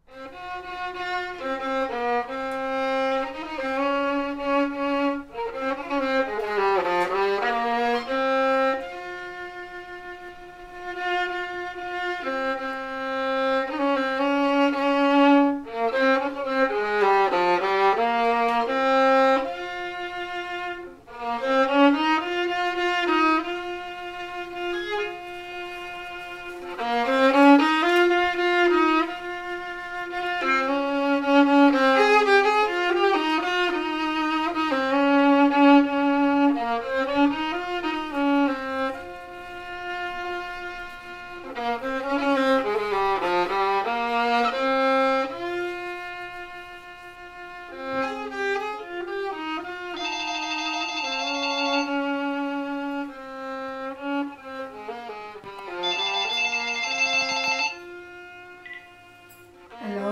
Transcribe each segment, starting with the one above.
Hello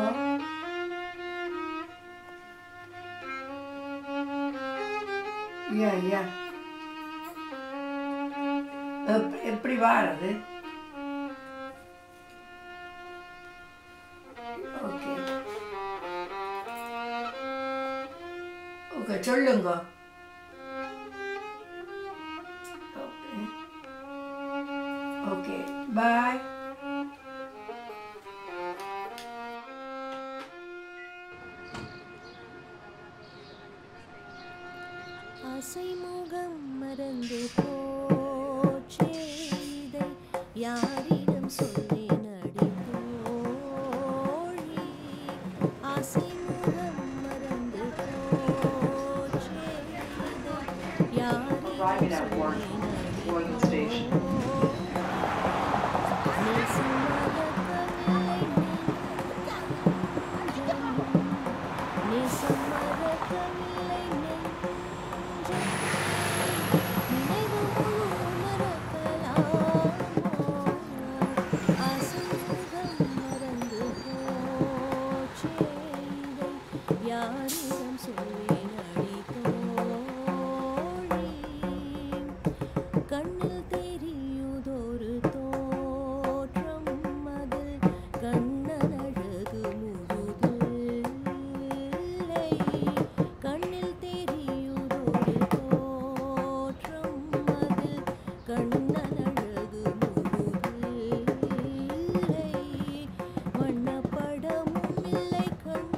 யா யா எப்- எப்படி வாரது ஓகே ஓகே சொல்லுங்க ஓகே ஓகே பாய் அசைமுகம் மறந்து போச்சே இதை யாரிடம் சொல்வேன் அடி தோழி அசைமுகம் மறந்து போச்சே இதை யாரிடம் Arriving at work, சொல்வேன் Royal Station. யாரிடம் சொல்வேன் அடி தோழி கண்ணில் தெரியுதொரு தோற்றம் அதில் கண்ணன் அழகு முழுதில்லை கண்ணில் தெரியுதொரு தோற்றம் அதில் கண்ணன் அழகு முழுதில்லை வண்ணப்படமும் இல்லை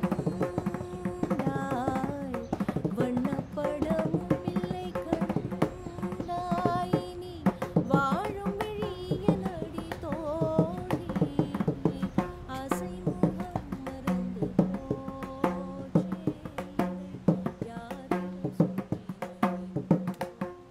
கண்டாய் வண்ணப்படமும் இல்லை கண்டாய் நீ வாழும் விழியனடி தோழி அசைமுகம் மறந்து போச்சே யாரிடம் சொல்வேன்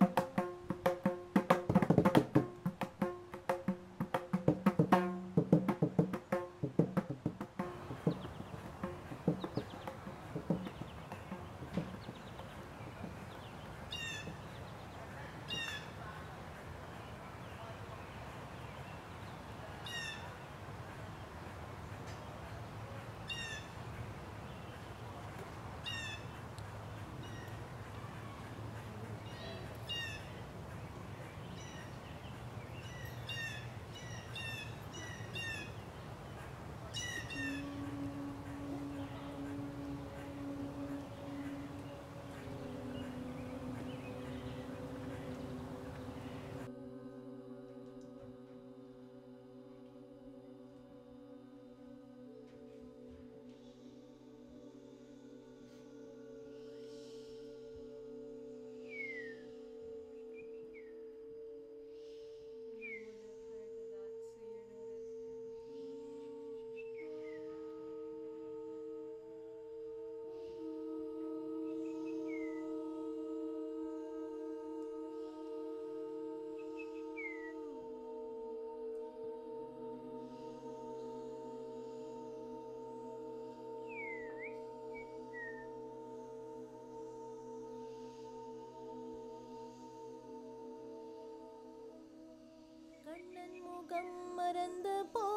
கண்ணன் முகம் மறந்து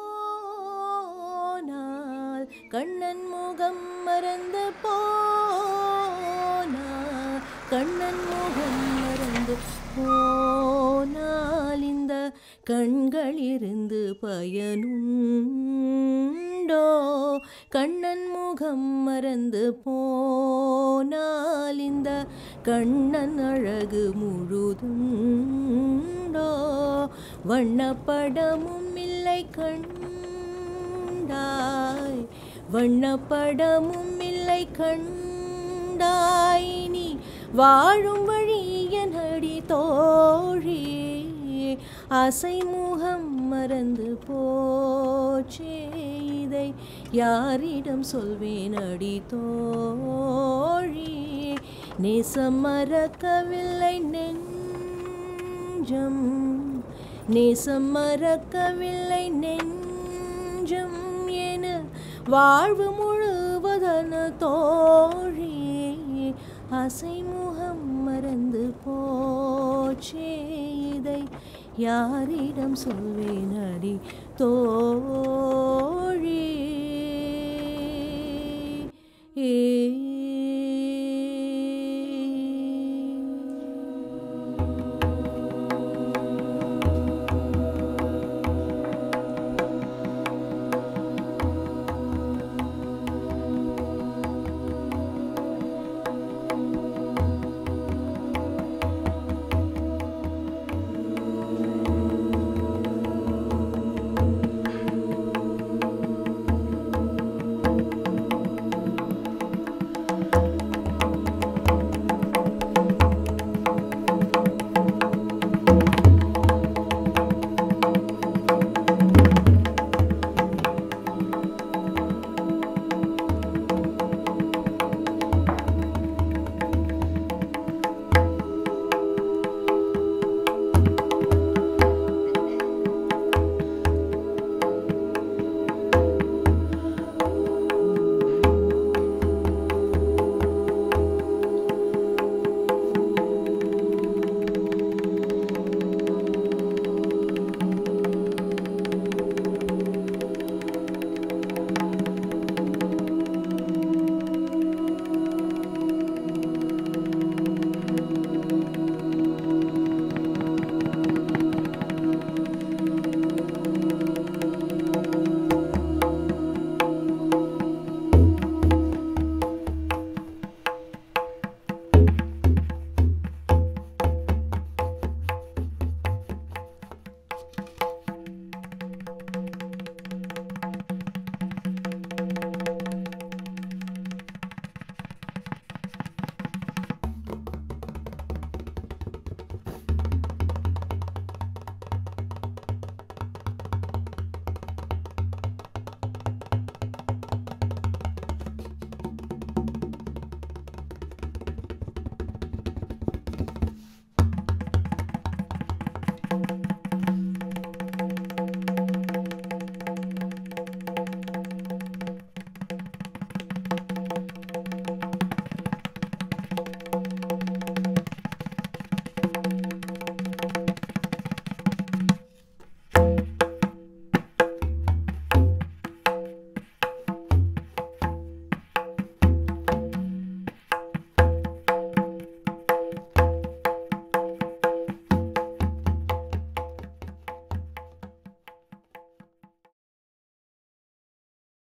போனால் கண்ணன் முகம் மறந்து போனால் கண்ணன் முகம் மறந்து போனால் இந்த கண்களிருந்து பயனுண்டோ கண்ணன் முகம் மறந்து போனால் இந்த கண்ணன் அழகு முழுதுண்டோ வண்ணப்படமும் இல்லை கண்டாய் வண்ணப்படமும் இல்லை கண்டாய் நீ வாழும் வழி எனடி தோழி ஆசை முகம் மறந்து போச்சே இதை யாரிடம் சொல்வேன் அடி தோழி நேசம் மறக்கவில்லை நெஞ்சம் நேசம் மறக்கவில்லை நெஞ்சம் என வாழ்வு முழுவதன தோழி ஆசை முகம் மறந்து போச்சே இதை யாரிடம் சொல்வேன் அடி தோழி